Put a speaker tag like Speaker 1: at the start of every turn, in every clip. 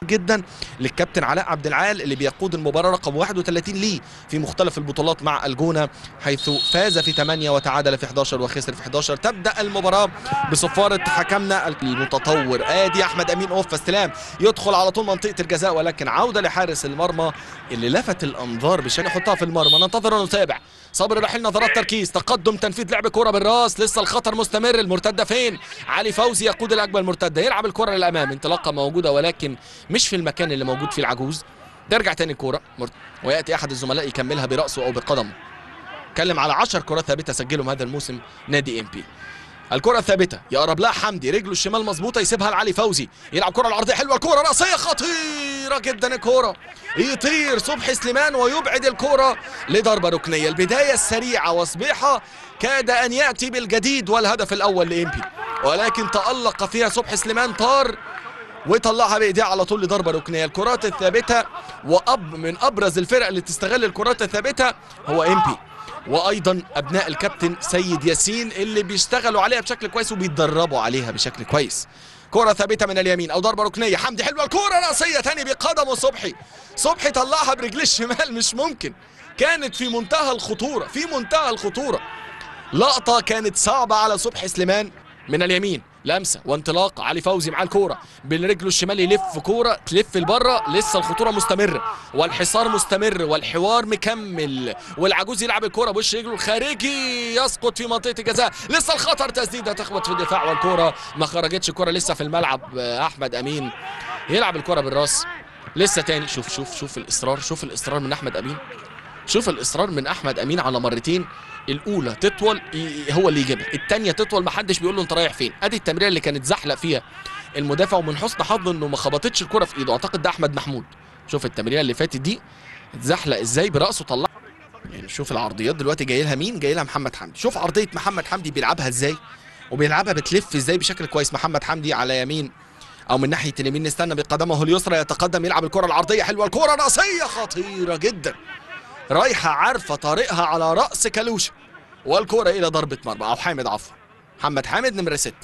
Speaker 1: جدا للكابتن علاء عبد العال اللي بيقود المباراه رقم 31 ليه في مختلف البطولات مع الجونه حيث فاز في 8 وتعادل في 11 وخسر في 11 تبدا المباراه بصفاره حكمنا المتطور ادي احمد امين اوف استلام يدخل على طول منطقه الجزاء ولكن عوده لحارس المرمى اللي لفت الانظار بشان يحطها في المرمى ننتظر ونتابع صبري رحيل نظرات تركيز تقدم تنفيذ لعب كرة بالراس لسه الخطر مستمر المرتدة فين علي فوزي يقود الأجمل مرتدة يلعب الكرة للأمام انطلاقة موجودة ولكن مش في المكان اللي موجود فيه العجوز ترجع تاني الكرة مرت... ويأتي أحد الزملاء يكملها برأسه أو بقدمه اتكلم على 10 كرات ثابتة سجلهم هذا الموسم نادي ام بي الكرة الثابتة يقرب لها حمدي رجله الشمال مظبوطة يسيبها لعلي فوزي يلعب كرة العرضية حلوة الكرة رأسية خطيرة جدا الكرة يطير صبحي سليمان ويبعد الكرة لضربة ركنية البداية السريعة وصبيحة كاد أن يأتي بالجديد والهدف الأول لإمبي ولكن تألق فيها صبحي سليمان طار وطلعها بايديه على طول لضربه ركنيه الكرات الثابته واب من ابرز الفرق اللي تستغل الكرات الثابته هو امبي وايضا ابناء الكابتن سيد ياسين اللي بيشتغلوا عليها بشكل كويس وبيتدربوا عليها بشكل كويس كرة ثابتة من اليمين أو ضربة ركنية حمدي حلوة الكرة رأسية تاني بقدمه صبحي صبحي طلعها برجليه الشمال مش ممكن كانت في منتهى الخطورة في منتهى الخطورة لقطة كانت صعبة على صبحي سليمان من اليمين لمسه وانطلاق علي فوزي مع الكوره برجله الشمال يلف كوره تلف لبره لسه الخطوره مستمره والحصار مستمر والحوار مكمل والعجوز يلعب الكوره بوش رجله الخارجي يسقط في منطقه الجزاء لسه الخطر تسديده تخبط في الدفاع والكوره ما خرجتش الكوره لسه في الملعب احمد امين يلعب الكوره بالراس لسه تاني شوف شوف شوف الاصرار شوف الاصرار من احمد امين شوف الاصرار من احمد امين على مرتين الاولى تطول هو اللي يجيبها الثانيه تطول ما حدش بيقول له انت رايح فين ادي التمريره اللي كانت زحلق فيها المدافع ومن حسن حظه انه ما خبطتش الكره في ايده اعتقد ده احمد محمود شوف التمريره اللي فاتت دي اتزحلق ازاي براسه طلع يعني شوف العرضيات دلوقتي جاي لها مين جاي لها محمد حمدي شوف عرضيه محمد حمدي بيلعبها ازاي وبيلعبها بتلف ازاي بشكل كويس محمد حمدي على يمين او من ناحيه اليمين نستنى بقدمه اليسرى يتقدم يلعب الكره العرضيه حلوه الكره راسيه خطيره جدا رايحه عارفه طريقها على راس كالوشا والكرة إلى ضربة مرمى أو حامد عفوا محمد حامد نمرة ستة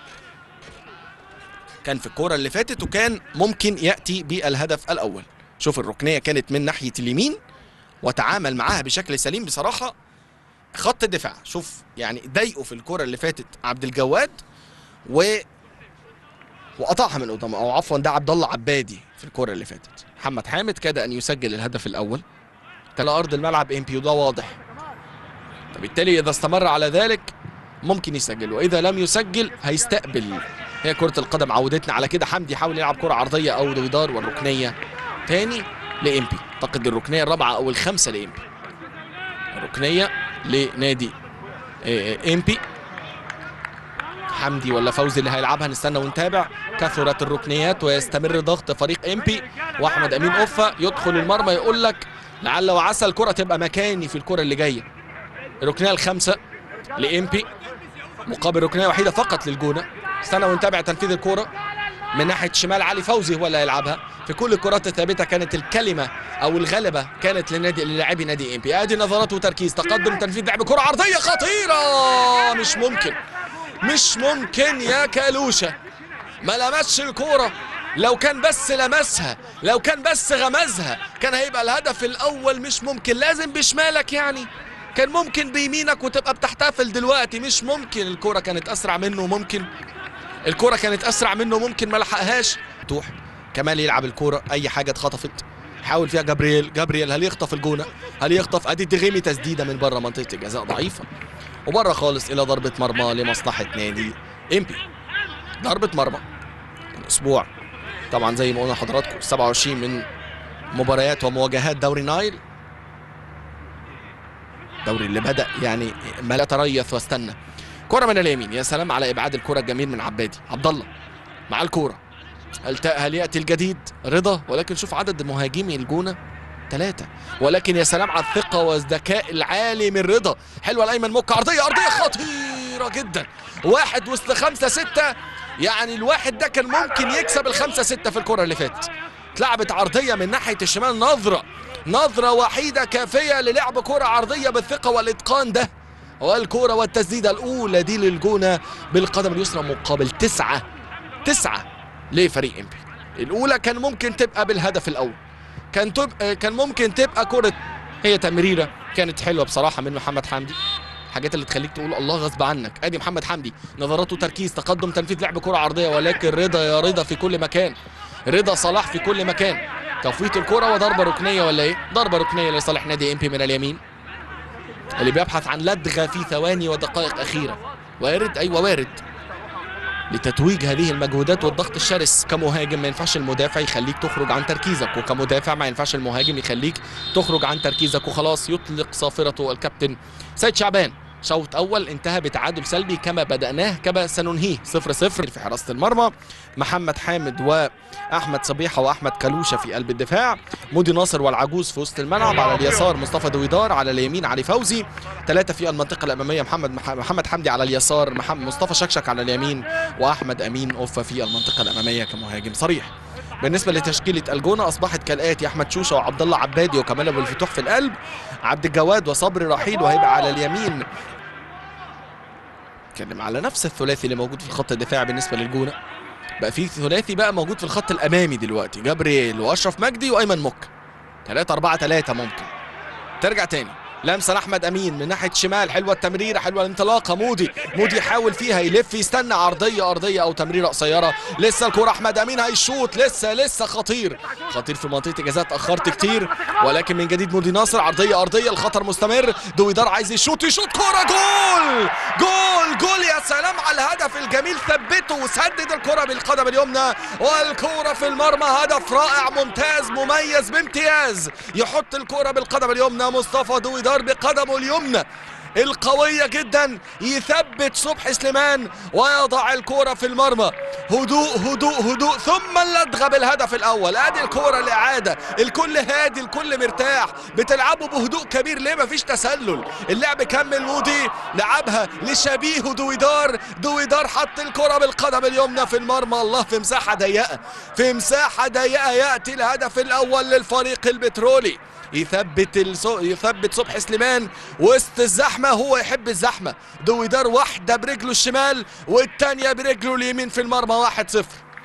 Speaker 1: كان في الكرة اللي فاتت وكان ممكن يأتي بالهدف الأول شوف الركنية كانت من ناحية اليمين وتعامل معاها بشكل سليم بصراحة خط الدفاع شوف يعني ضايقه في الكرة اللي فاتت عبد الجواد و وقطعها من قدامه او عفوا ده عبد الله عبادي في الكرة اللي فاتت محمد حامد كاد ان يسجل الهدف الاول تلا ارض الملعب ام بي وده واضح فبالتالي اذا استمر على ذلك ممكن يسجل واذا لم يسجل هيستقبل هي كرة القدم عودتنا على كده حمدي يحاول يلعب كرة عرضية او دويدار والركنية تاني لامبي اعتقد الركنية الرابعة او الخامسة لامبي الركنية لنادي امبي حمدي ولا فوزي اللي هيلعبها نستنى ونتابع كثرت الركنيات ويستمر ضغط فريق امبي واحمد امين اوفا يدخل المرمى يقول لك لعل وعسى الكرة تبقى مكاني في الكرة اللي جايه الركنيه الخامسه لامبي مقابل ركنيه وحيده فقط للجونه استنى ونتابع تنفيذ الكوره من ناحيه شمال علي فوزي هو اللي هيلعبها في كل الكرات الثابته كانت الكلمه او الغلبه كانت لنادي للاعبي نادي امبي ادي نظرات وتركيز تقدم تنفيذ لعب كره عرضيه خطيره مش ممكن مش ممكن يا كالوشا ما لمسش الكوره لو كان بس لمسها لو كان بس غمزها كان هيبقى الهدف الاول مش ممكن لازم بشمالك يعني كان ممكن بيمينك وتبقى بتحتفل دلوقتي مش ممكن الكرة كانت أسرع منه ممكن الكرة كانت أسرع منه ممكن ما لحقهاش توح كمال يلعب الكرة أي حاجة اتخطفت حاول فيها جابرييل جابرييل هل يخطف الجونة هل يخطف أدي دغيمي تسديدة من بره منطقة الجزاء ضعيفة وبره خالص إلى ضربة مرمى لمصلحة نادي إمبي ضربة مرمى الأسبوع طبعا زي ما قلنا لحضراتكم 27 من مباريات ومواجهات دوري نايل الدوري اللي بدا يعني ما لا تريث واستنى كره من اليمين يا سلام على ابعاد الكره الجميل من عبادي عبد الله مع الكوره هل هل ياتي الجديد رضا ولكن شوف عدد مهاجمي الجونه ثلاثة ولكن يا سلام على الثقة والذكاء العالي من رضا حلوة الأيمن مكة عرضية أرضية خطيرة جدا واحد وسط خمسة ستة يعني الواحد ده كان ممكن يكسب الخمسة ستة في الكرة اللي فاتت اتلعبت عرضية من ناحية الشمال نظرة نظرة وحيدة كافية للعب كرة عرضية بالثقة والإتقان ده والكرة والتسديدة الأولى دي للجونة بالقدم اليسرى مقابل تسعة تسعة لفريق إمبي الاولى كان ممكن تبقى بالهدف الاول كان تبقى كان ممكن تبقى كره هي تمريره كانت حلوه بصراحه من محمد حمدي الحاجات اللي تخليك تقول الله غصب عنك ادي محمد حمدي نظراته تركيز تقدم تنفيذ لعب كره عرضيه ولكن رضا يا رضا في كل مكان رضا صلاح في كل مكان توفيت الكره وضربه ركنيه ولا ايه ضربه ركنيه لصالح نادي امبي من اليمين اللي بيبحث عن لدغه في ثواني ودقائق اخيره وارد ايوه وارد لتتويج هذه المجهودات والضغط الشرس كمهاجم ما ينفعش المدافع يخليك تخرج عن تركيزك وكمدافع ما ينفعش المهاجم يخليك تخرج عن تركيزك وخلاص يطلق صافرته الكابتن سيد شعبان شوط اول انتهى بتعادل سلبي كما بداناه كما سننهيه 0 0 في حراسه المرمى محمد حامد واحمد صبيحه واحمد كلوشه في قلب الدفاع مودي ناصر والعجوز في وسط الملعب على اليسار مصطفى دويدار على اليمين علي فوزي ثلاثه في المنطقه الاماميه محمد محمد حمدي على اليسار محمد مصطفى شكشك على اليمين واحمد امين اوفا في المنطقه الاماميه كمهاجم صريح بالنسبه لتشكيله الجونه اصبحت كالاتي احمد شوشه وعبد الله عبادي وكمال ابو الفتوح في القلب عبد الجواد وصبري رحيل وهيبقى على اليمين اتكلم على نفس الثلاثي اللي موجود في الخط الدفاعي بالنسبه للجونه بقى في ثلاثي بقى موجود في الخط الامامي دلوقتي جبريل واشرف مجدي وايمن مك 3 4 3 ممكن ترجع تاني لمسه لاحمد امين من ناحيه شمال حلوه التمريره حلوه الانطلاقه مودي مودي يحاول فيها يلف يستنى عرضيه ارضيه او تمريره قصيره لسه الكره احمد امين هيشوط لسه لسه خطير خطير في منطقه الجزاء اتاخرت كتير ولكن من جديد مودي ناصر عرضيه ارضيه الخطر مستمر دويدار عايز يشوط يشوط كره جول جول جول يا سلام على الهدف الجميل ثبته وسدد الكره بالقدم اليمنى والكره في المرمى هدف رائع ممتاز مميز بامتياز يحط الكره بالقدم اليمنى مصطفى دويدار بقدمه اليمنى القوية جدا يثبت صبحي سليمان ويضع الكرة في المرمى هدوء هدوء هدوء ثم اللدغة بالهدف الأول ادي الكرة الإعادة الكل هادي الكل مرتاح بتلعبوا بهدوء كبير ليه مفيش تسلل اللعب كمل مودي لعبها لشبيه دويدار دويدار حط الكرة بالقدم اليمنى في المرمى الله في مساحة ضيقة في مساحة ضيقة يأتي الهدف الأول للفريق البترولي يثبت السو... يثبت صبحي سليمان وسط الزحمه هو يحب الزحمه دويدار واحده برجله الشمال والثانيه برجله اليمين في المرمى 1 0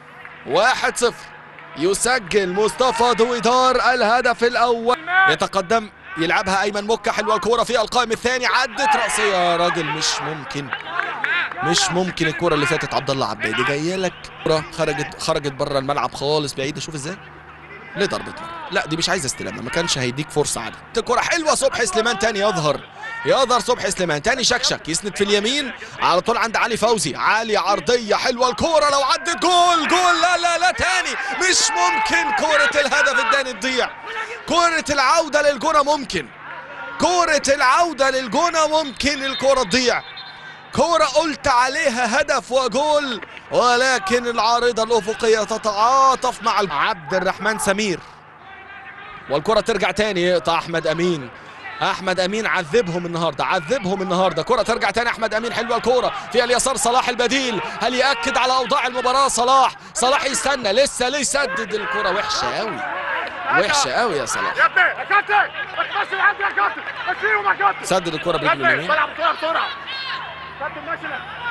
Speaker 1: 1 0 يسجل مصطفى دويدار الهدف الاول يتقدم يلعبها ايمن مكه حلوه الكوره في القائم الثاني عدت راسيه يا راجل مش ممكن مش ممكن الكوره اللي فاتت عبد الله عبادي جايه لك كوره خرجت خرجت بره الملعب خالص بعيده شوف ازاي لضربة مرمى لا دي مش عايزه استلامه ما كانش هيديك فرصه عادي الكره حلوه صبحي سليمان تاني يظهر يظهر صبحي سليمان تاني شكشك يسند في اليمين على طول عند علي فوزي علي عرضيه حلوه الكوره لو عدت جول جول لا لا لا تاني مش ممكن كوره الهدف الثاني تضيع كوره العوده للجونه ممكن كوره العوده للجونه ممكن الكوره تضيع كورة قلت عليها هدف وجول ولكن العارضة الأفقية تتعاطف مع عبد الرحمن سمير والكرة ترجع تاني يقطع أحمد أمين احمد امين عذبهم النهارده عذبهم النهارده كره ترجع تاني احمد امين حلوه الكوره في اليسار صلاح البديل هل ياكد على اوضاع المباراه صلاح صلاح يستنى لسه ليه يسدد الكره وحشه قوي وحشه قوي يا صلاح
Speaker 2: يا ابني يا كابتن بس العب يا كابتن بس يا كابتن
Speaker 1: سدد الكره برجله اليمين
Speaker 2: بلعب بسرعه بسرعه كابتن ماشي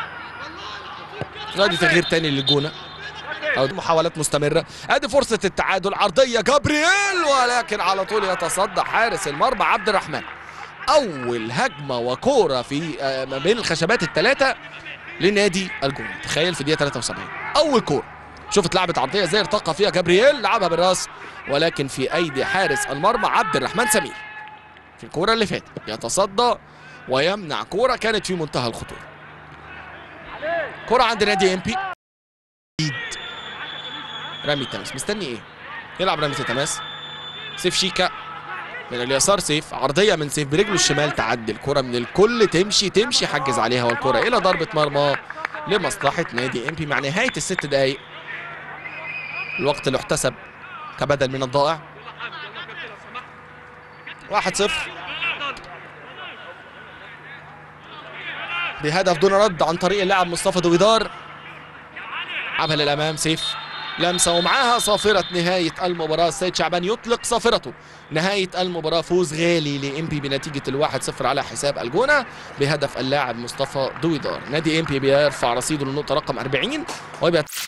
Speaker 1: ادي تغيير تاني للجونه أو محاولات مستمرة ادي فرصة التعادل عرضية جابرييل ولكن على طول يتصدى حارس المرمى عبد الرحمن أول هجمة وكورة في آه، ما بين الخشبات الثلاثة لنادي الجونة تخيل في دقيقة 73 أول كورة شوف اتلعبت عرضية ازاي ارتقى فيها جابرييل لعبها بالراس ولكن في أيدي حارس المرمى عبد الرحمن سمير في الكورة اللي فاتت يتصدى ويمنع كورة كانت في منتهى الخطورة كرة عند نادي ام بي رامي التماس مستني ايه يلعب رامي التماس سيف شيكا من اليسار سيف عرضيه من سيف برجله الشمال تعدي الكره من الكل تمشي تمشي حجز عليها والكره الى ضربه مرمى لمصلحه نادي ام بي مع نهايه الست دقائق الوقت اللي احتسب كبدل من الضائع 1 0 بهدف دون رد عن طريق اللاعب مصطفى دويدار لعبها للامام سيف لمسه ومعاها صافره نهايه المباراه السيد شعبان يطلق صافرته نهايه المباراه فوز غالي لامبي بنتيجه الواحد صفر على حساب الجونه بهدف اللاعب مصطفى دويدار نادي امبي بيرفع رصيده للنقطه رقم 40 ويبقى